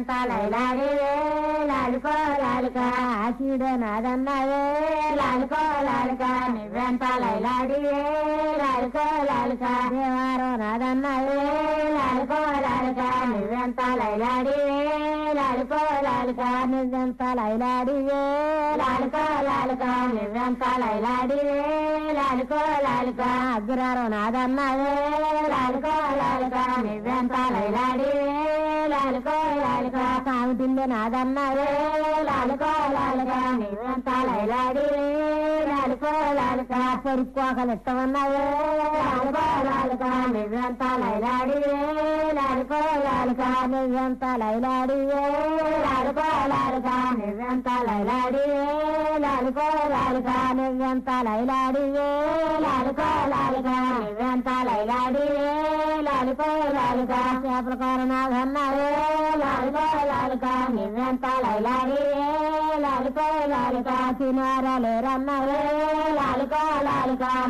లైలాడి లాలుకో లాలుక ఆశీడ నాదన్నవే లాలుకో లాలుక నువ్వెంత లైలాడి లాలుకో లాలుక దేవారం నాదన్నవే లాలుకో లాలుక నువ్వెంత లైలాడి లాలుకో లాలుక నువ్వెంత లైలాడి లాలుకో లాలుక నువ్వెంత లైలాడి లాలుకో లాలుక అగ్రారం నాదన్నవే లాలుకో లాలుక నువ్వెంత లైలాడి లాలుకో లాలుక సామిటిల్లి నాదన్నవే లాలుకో లాలుక నువ్వెంత లైలాడి లాలుకో లాలుక పొరుక్కోకలు ఇష్టమన్నవే లాలుకో లాలుక నువ్వెంత లైలాడి లాలుకో లాలుక నువ్వెంత లైలాడి లాలుకో లాలుక నువ్వెంత లైలాడి లాలుకో లాలుక నువ్వెంత లైలాడి లాలుకో లాలుక నువ్వెంత లైలాడి లాలుకో లాలుక చేపల కూర నాదన్నవే లాలుకో లాలుక నువ్వెంత లైలాడి లాలుకో లాలుక తినారా లేరన్నవే లాలుకో లాలుక